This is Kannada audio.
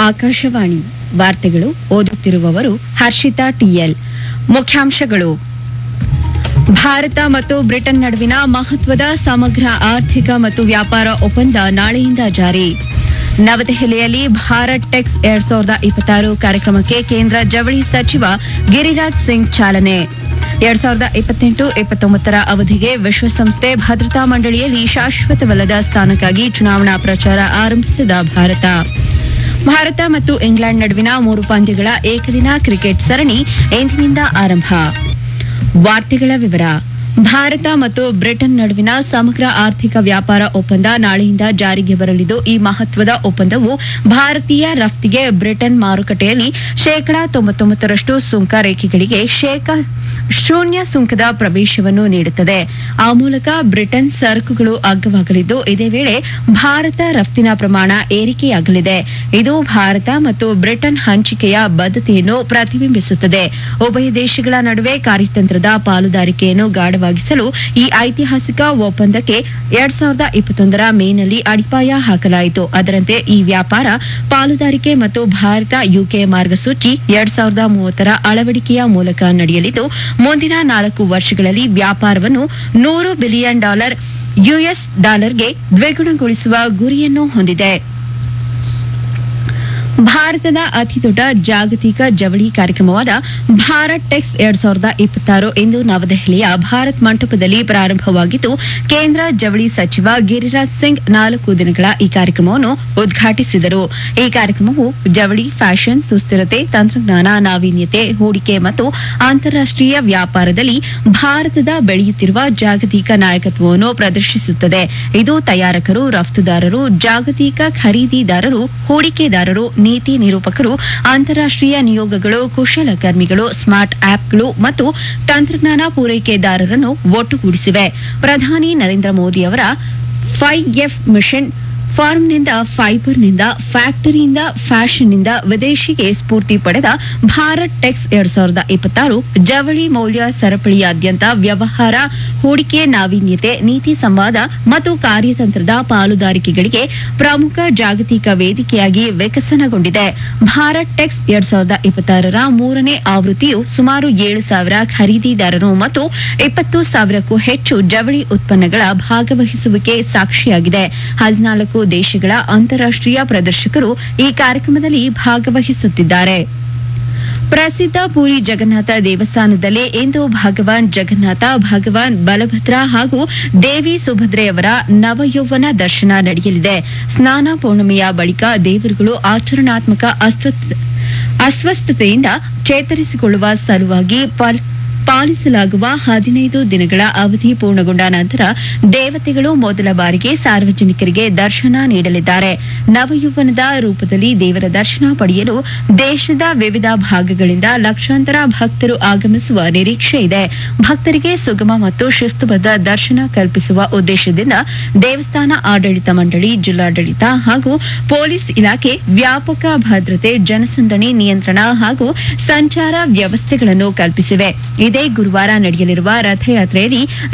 ಆಕಾಶವಾಣಿ ವಾರ್ತೆಗಳು ಓದುತ್ತಿರುವವರು ಹರ್ಷಿತಾ ಟಿಎಲ್ ಮುಖ್ಯಾಂಶಗಳು ಭಾರತ ಮತ್ತು ಬ್ರಿಟನ್ ನಡುವಿನ ಮಹತ್ವದ ಸಮಗ್ರ ಆರ್ಥಿಕ ಮತ್ತು ವ್ಯಾಪಾರ ಒಪ್ಪಂದ ನಾಳೆಯಿಂದ ಜಾರಿ ನವದೆಹಲಿಯಲ್ಲಿ ಭಾರತ್ ಟೆಕ್ಸ್ ಎರಡ್ ಸಾವಿರದ ಇಪ್ಪತ್ತಾರು ಕಾರ್ಯಕ್ರಮಕ್ಕೆ ಕೇಂದ್ರ ಜವಳಿ ಸಚಿವ ಗಿರಿರಾಜ್ ಸಿಂಗ್ ಚಾಲನೆ ಎರಡ್ ಸಾವಿರದ ಇಪ್ಪತ್ತೆಂಟು ಇಪ್ಪತ್ತೊಂಬತ್ತರ ಅವಧಿಗೆ ವಿಶ್ವಸಂಸ್ಥೆ ಭದ್ರತಾ ಮಂಡಳಿಯಲ್ಲಿ ಶಾಶ್ವತವಲ್ಲದ ಸ್ಥಾನಕ್ಕಾಗಿ ಚುನಾವಣಾ ಪ್ರಚಾರ ಆರಂಭಿಸಿದ ಭಾರತ ಭಾರತ ಮತ್ತು ಇಂಗ್ಲೆಂಡ್ ನಡುವಿನ ಮೂರು ಪಂದ್ಯಗಳ ಏಕದಿನ ಕ್ರಿಕೆಟ್ ಸರಣಿ ಇಂದಿನಿಂದ ಆರಂಭ ವಾರ್ತೆಗಳ ವಿವರ ಭಾರತ ಮತ್ತು ಬ್ರಿಟನ್ ನಡುವಿನ ಸಮಗ್ರ ಆರ್ಥಿಕ ವ್ಯಾಪಾರ ಒಪ್ಪಂದ ನಾಳೆಯಿಂದ ಜಾರಿಗೆ ಬರಲಿದ್ದು ಈ ಮಹತ್ವದ ಒಪ್ಪಂದವು ಭಾರತೀಯ ರಫ್ತಿಗೆ ಬ್ರಿಟನ್ ಮಾರುಕಟ್ಟೆಯಲ್ಲಿ ಶೇಕಡಾ ತೊಂಬತ್ತೊಂಬತ್ತರಷ್ಟು ಸುಂಕ ರೇಖೆಗಳಿಗೆ ಶೇಕ ಶೂನ್ಯ ಸುಂಕದ ಪ್ರವೇಶವನ್ನು ನೀಡುತ್ತದೆ ಆ ಮೂಲಕ ಬ್ರಿಟನ್ ಸರಕುಗಳು ಅಗ್ಗವಾಗಲಿದ್ದು ಇದೇ ವೇಳೆ ಭಾರತ ರಫ್ತಿನ ಪ್ರಮಾಣ ಏರಿಕೆಯಾಗಲಿದೆ ಇದು ಭಾರತ ಮತ್ತು ಬ್ರಿಟನ್ ಹಂಚಿಕೆಯ ಬದ್ಧತೆಯನ್ನು ಪ್ರತಿಬಿಂಬಿಸುತ್ತದೆ ಉಭಯ ದೇಶಗಳ ನಡುವೆ ಕಾರ್ಯತಂತ್ರದ ಪಾಲುದಾರಿಕೆಯನ್ನು ಗಾಢವಾಗಿಸಲು ಈ ಐತಿಹಾಸಿಕ ಒಪ್ಪಂದಕ್ಕೆ ಎರಡ್ ಸಾವಿರದ ಇಪ್ಪತ್ತೊಂದರ ಮೇನಲ್ಲಿ ಅಡಿಪಾಯ ಹಾಕಲಾಯಿತು ಅದರಂತೆ ಈ ವ್ಯಾಪಾರ ಪಾಲುದಾರಿಕೆ ಮತ್ತು ಭಾರತ ಯುಕೆ ಮಾರ್ಗಸೂಚಿ ಎರಡ್ ಸಾವಿರದ ಮೂವತ್ತರ ಅಳವಡಿಕೆಯ ಮೂಲಕ ನಡೆಯಲಿದ್ದು ಮುಂದಿನ ನಾಲ್ಕು ವರ್ಷಗಳಲ್ಲಿ ವ್ಯಾಪಾರವನ್ನು ನೂರು ಬಿಲಿಯನ್ ಡಾಲರ್ ಯುಎಸ್ ಡಾಲರ್ಗೆ ದ್ವಿಗುಣಗೊಳಿಸುವ ಗುರಿಯನ್ನು ಹೊಂದಿದೆ ಭಾರತದ ಅತಿದೊಡ್ಡ ಜಾಗತಿಕ ಜವಳಿ ಕಾರ್ಯಕ್ರಮವಾದ ಭಾರತ್ ಟೆಕ್ಸ್ ಎರಡ್ ಸಾವಿರದ ಇಪ್ಪತ್ತಾರು ಇಂದು ನವದೆಹಲಿಯ ಭಾರತ್ ಮಂಟಪದಲ್ಲಿ ಪ್ರಾರಂಭವಾಗಿದ್ದು ಕೇಂದ್ರ ಜವಳಿ ಸಚಿವ ಗಿರಿರಾಜ್ ಸಿಂಗ್ ನಾಲ್ಕು ದಿನಗಳ ಈ ಕಾರ್ಯಕ್ರಮವನ್ನು ಉದ್ಘಾಟಿಸಿದರು ಈ ಕಾರ್ಯಕ್ರಮವು ಜವಳಿ ಫ್ಯಾಷನ್ ಸುಸ್ಥಿರತೆ ತಂತ್ರಜ್ಞಾನ ನಾವೀನ್ಯತೆ ಹೂಡಿಕೆ ಮತ್ತು ಅಂತಾರಾಷ್ಟೀಯ ವ್ಯಾಪಾರದಲ್ಲಿ ಭಾರತದ ಬೆಳೆಯುತ್ತಿರುವ ಜಾಗತಿಕ ನಾಯಕತ್ವವನ್ನು ಪ್ರದರ್ಶಿಸುತ್ತದೆ ಇದು ತಯಾರಕರು ರಫ್ತುದಾರರು ಜಾಗತಿಕ ಖರೀದಿದಾರರು ಹೂಡಿಕೆದಾರರು ನೀತಿ ನಿರೂಪಕರು ಅಂತಾರಾಷ್ಟೀಯ ನಿಯೋಗಗಳು ಕುಶಲಕರ್ಮಿಗಳು ಸ್ಮಾರ್ಟ್ ಆಪ್ಗಳು ಮತ್ತು ತಂತ್ರಜ್ಞಾನ ಪೂರೈಕೆದಾರರನ್ನು ಒಟ್ಟುಗೂಡಿಸಿವೆ ಪ್ರಧಾನಿ ನರೇಂದ್ರ ಮೋದಿ ಅವರ ಫೈವ್ ಎಫ್ ಮಿಷನ್ ಫಾರ್ಮ್ನಿಂದ ಫೈಬರ್ನಿಂದ ಫ್ಯಾಕ್ಟರಿಯಿಂದ ಫ್ಯಾಷನ್ನಿಂದ ವಿದೇಶಿಗೆ ಸ್ಫೂರ್ತಿ ಪಡೆದ ಭಾರತ್ ಟೆಕ್ಸ್ ಎರಡ್ ಸಾವಿರದ ಇಪ್ಪತ್ತಾರು ಜವಳಿ ಮೌಲ್ಯ ಸರಪಳಿಯಾದ್ಯಂತ ವ್ಯವಹಾರ ಹೂಡಿಕೆ ನಾವೀನ್ಯತೆ ನೀತಿ ಸಂವಾದ ಮತ್ತು ಕಾರ್ಯತಂತ್ರದ ಪಾಲುದಾರಿಕೆಗಳಿಗೆ ಪ್ರಮುಖ ಜಾಗತಿಕ ವೇದಿಕೆಯಾಗಿ ವಿಕಸನಗೊಂಡಿದೆ ಭಾರತ್ ಟೆಕ್ಸ್ ಎರಡ್ ಸಾವಿರದ ಇಪ್ಪತ್ತಾರರ ಮೂರನೇ ಆವೃತ್ತಿಯು ಸುಮಾರು ಏಳು ಸಾವಿರ ಖರೀದಿದಾರರು ಮತ್ತು ಇಪ್ಪತ್ತು ಸಾವಿರಕ್ಕೂ ಹೆಚ್ಚು ಜವಳಿ ಉತ್ಪನ್ನಗಳ ಭಾಗವಹಿಸುವಿಕೆ ಸಾಕ್ಷಿಯಾಗಿದೆ ಹದಿನಾಲ್ಕು ದೇಶಗಳ ಅಂತಾರಾಷ್ಟೀಯ ಪ್ರದರ್ಶಕರು ಈ ಕಾರ್ಯಕ್ರಮದಲ್ಲಿ ಭಾಗವಹಿಸುತ್ತಿದ್ದಾರೆ ಪ್ರಸಿದ್ಧ ಪುರಿ ಜಗನ್ನಾಥ ದೇವಸ್ಥಾನದಲ್ಲಿ ಇಂದು ಭಗವಾನ್ ಜಗನ್ನಾಥ ಭಗವಾನ್ ಬಲಭದ್ರ ಹಾಗೂ ದೇವಿ ಸುಭದ್ರೆಯವರ ನವಯೌವನ ದರ್ಶನ ನಡೆಯಲಿದೆ ಸ್ನಾನ ಪೌರ್ಣಮಿಯ ಬಳಿಕ ದೇವರುಗಳು ಆಚರಣಾತ್ಮಕ ಅಸ್ವಸ್ಥ- ಅಸ್ವಸ್ಥತೆಯಿಂದ ಚೇತರಿಸಿಕೊಳ್ಳುವ ಸಲುವಾಗಿ ಪಲ್- ಪಾಲಿಸಲಾಗುವ ಹದಿನೈದು ದಿನಗಳ ಅವಧಿ ಪೂರ್ಣಗೊಂಡ ನಂತರ ದೇವತೆಗಳು ಮೊದಲ ಬಾರಿಗೆ ಸಾರ್ವಜನಿಕರಿಗೆ ದರ್ಶನ ನೀಡಲಿದ್ದಾರೆ ನವಯೌವನದ ರೂಪದಲ್ಲಿ ದೇವರ ದರ್ಶನ ಪಡೆಯಲು ದೇಶದ ವಿವಿಧ ಭಾಗಗಳಿಂದ ಲಕ್ಷಾಂತರ ಭಕ್ತರು ಆಗಮಿಸುವ ನಿರೀಕ್ಷೆ ಇದೆ ಭಕ್ತರಿಗೆ ಸುಗಮ ಮತ್ತು ಶಿಸ್ತುಬದ್ಧ ದರ್ಶನ ಕಲ್ಪಿಸುವ ಉದ್ದೇಶದಿಂದ ದೇವಸ್ಥಾನ ಆಡಳಿತ ಮಂಡಳಿ ಜಿಲ್ಲಾಡಳಿತ ಹಾಗೂ ಪೊಲೀಸ್ ಇಲಾಖೆ ವ್ಯಾಪಕ ಭದ್ರತೆ ಜನಸಂದಣಿ ನಿಯಂತ್ರಣ ಹಾಗೂ ಸಂಚಾರ ವ್ಯವಸ್ಥೆಗಳನ್ನು ಕಲ್ಪಿಸಿವೆ ಇದೇ ಗುರುವಾರ ನಡೆಯಲಿರುವ ರಥಯಾತ್ರೆಯಲ್ಲಿ